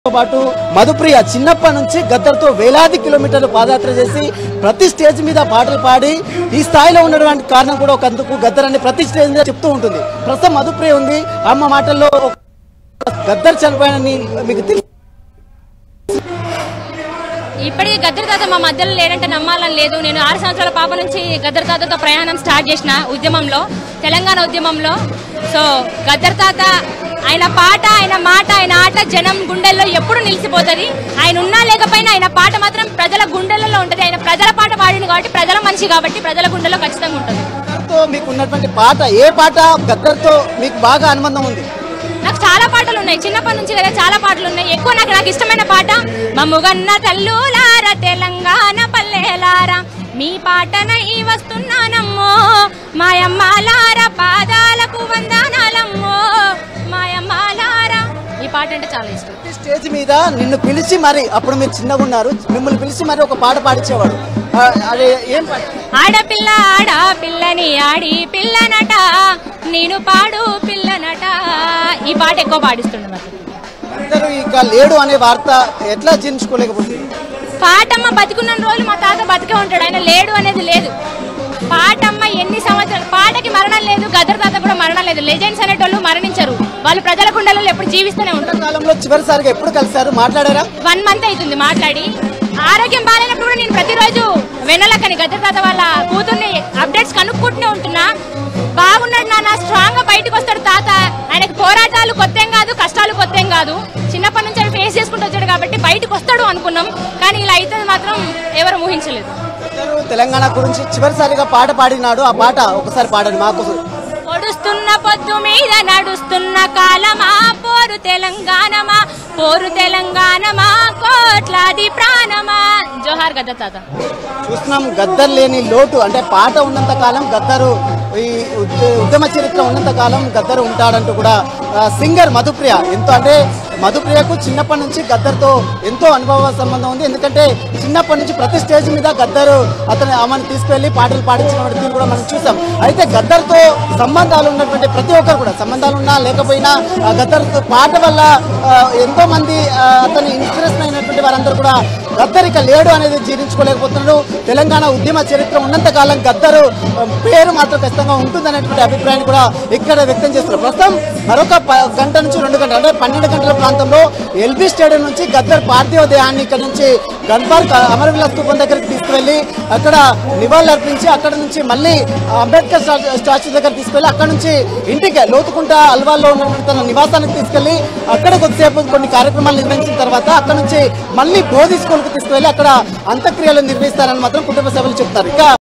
తో పాటు మధుప్రియ చిన్నప్పటి నుంచి గద్దర్తో వేలాది కిలోమీటర్లు పాదయాత్ర చేసి ప్రతి స్టేజ్ మీద పాటలు పాడి ఈ స్థాయిలో ఉన్నటువంటి కారణం కూడా ఒక అందుకు గద్దర్ అని ప్రతి స్టేజ్ మీద చెప్తూ ఉంటుంది ప్రస్తుతం మధుప్రియ ఉంది అమ్మ మాటల్లో గద్దర్ చనిపోయానని మీకు తెలుసు ఇప్పటికీ గద్దర్ తాత మా మధ్యలో లేరంటే నమ్మాలని లేదు నేను ఆరు సంవత్సరాల పాప నుంచి గద్దర్ తాతతో ప్రయాణం స్టార్ట్ చేసిన ఉద్యమంలో తెలంగాణ ఉద్యమంలో సో గద్దర్ తాత ఆయన పాట ఆయన మాట ఆయన ఆట జనం గుండెల్లో ఎప్పుడు నిలిచిపోతుంది ఆయన ఉన్నా లేకపోయినా ఆయన పాట మాత్రం ప్రజల గుండెలలో ఉంటుంది ఆయన ప్రజల పాట పాడింది కాబట్టి ప్రజల మనిషి కాబట్టి ప్రజల గుండెలో ఖచ్చితంగా ఉంటుంది గద్దర్తో మీకు ఉన్నటువంటి పాట ఏ పాట గద్దర్తో మీకు బాగా అనుబంధం ఉంది నాకు చాలా పాటలు ఉన్నాయి చిన్నప్పటి నుంచి కదా చాలా పాటలు ఉన్నాయి ఎక్కువ నాకు నాకు ఇష్టమైన పాట మమ్ముగన్న తల్లులార తెలంగాణ పల్లెలారా మీ పాటనై వస్తున్నానమ్మో మాయమ్మాలార పాదాలకు వందనాలమ్మో మాయమ్మాలారా ఈ పాట అంటే చాలా ఇష్టం ఈ స్టేజ్ మీద నిన్ను పిలిచి మరి అప్పుడు మీరు చిన్నగా ఉన్నారు మిమ్మల్ని పిలిచి మరి ఒక పాట పాడించేవాడు ఆ, అదే ఏం పాట ఆడపిల్ల ఆడపిల్లని ఆడి పిల్లనట నేను పాడు పిల్లనట ఈ పాట ఎక్కువ పాడిస్తుండే నాకు అందరూ ఇక లేడు అనే వార్త ఎట్లా జీర్ణించుకోలేకపోతుంది పాటమ్మ బతికున్న రోజులు మా తాత బతికే ఉంటాడు ఆయన లేడు అనేది లేదు పాటమ్మ ఎన్ని సంవత్సరాలు పాటకి మరణం లేదు గదర్ తాత కూడా మరణం లేదు లెజెండ్స్ అనేటోళ్ళు మరణించరు వాళ్ళు ప్రజల కుండలలో ఎప్పుడు జీవిస్తూనే ఉంటారు కాలంలో చివరిసారిగా ఎప్పుడు కలిశారు మాట్లాడారా వన్ మంత్ అవుతుంది మాట్లాడి ఆరోగ్యం బాగాలేనప్పుడు కూడా నేను ప్రతిరోజు వెన్నలకని గద్దర్ తాత వాళ్ళ కూతుర్ని అప్డేట్స్ కనుక్కుంటూనే ఉంటున్నా బాగున్నాడు నాన్న స్ట్రాంగ్ గా బయటకు వస్తాడు తాత ఆయనకి పోరాటాలు కొత్తేం కాదు కష్టాలు కొత్తేం కాదు చిన్నప్పటి నుంచి ఆయన ఫేస్ చేసుకుంటూ వచ్చాడు కాబట్టి బయటకు వస్తాడు అనుకున్నాం కానీ ఇలా అయితే మాత్రం ఎవరు ఊహించలేదు అందరూ తెలంగాణ గురించి చివరిసారిగా పాట పాడినాడు ఆ పాట ఒకసారి పాడండి మాకోసం పొడుస్తున్న పొద్దు మీద నడుస్తున్న కాలమా పోరు తెలంగాణమా పోరు తెలంగాణమా కోట్లాది ప్రాణమా జోహార్ గద్ద తాత చూస్తున్నాం గద్దర్ లేని లోటు అంటే పాట ఉన్నంత కాలం గద్దరు ఈ ఉద్య- ఉద్యమ చరిత్ర ఉన్నంత కాలం గద్దరు ఉంటాడంటూ కూడా ఆ, సింగర్ మధుప్రియ ఎంతో అంటే మధుప్రియకు చిన్నప్పటి నుంచి గద్దర్తో ఎంతో అనుభవ సంబంధం ఉంది ఎందుకంటే చిన్నప్పటి నుంచి ప్రతి స్టేజ్ మీద గద్దరు అతను ఆమెను తీసుకెళ్లి పాటలు పాడించినటువంటి తీరు కూడా మనం చూసాం అయితే గద్దర్తో సంబంధాలు ఉన్నటువంటి ప్రతి ఒక్కరు కూడా సంబంధాలు ఉన్నా లేకపోయినా ఆ గద్దర్ పాట వల్ల ఆ, ఎంతో మంది ఆ, అతని ఇన్స్పిరేషన్ అయినటువంటి వారందరూ కూడా గద్దర్ ఇక లేడు అనేది జీర్ణించుకోలేకపోతున్నాడు తెలంగాణ ఉద్యమ చరిత్ర ఉన్నంత కాలం గద్దరు ఆ, పేరు మాత్రం ఖచ్చితంగా ఉంటుందనేటువంటి అభిప్రాయాన్ని కూడా ఇక్కడ వ్యక్తం చేస్తున్నారు ప్రస్తుతం మరొక ప- గంట నుంచి రెండు గంటలు అంటే పన్నెండు గంటల ప్రాంతంలో ఎల్బీ స్టేడియం నుంచి గద్దర్ పార్థివ దేహాన్ని ఇక్కడ నుంచి గన్పార్క్ అమరవీల స్థూపం దగ్గరికి తీసుకువెళ్ళి అక్కడ నివాళులు అర్పించి అక్కడ నుంచి మళ్ళీ అంబేద్కర్ స్టా- స్టాచ్యూ దగ్గర తీసుకెళ్లి అక్కడ నుంచి ఇంటికి లోతుకుంట అల్వాల్లో ఉన్నటువంటి తన నివాసానికి తీసుకెళ్లి అక్కడ కొద్దిసేపు కొన్ని కార్యక్రమాలు నిర్వహించిన తర్వాత అక్కడ నుంచి మళ్ళీ బోధి స్కూల్కి తీసుకువెళ్ళి అక్కడ అంత్యక్రియలు నిర్వహిస్తారని మాత్రం కుటుంబ సభ్యులు చెప్తారు ఇక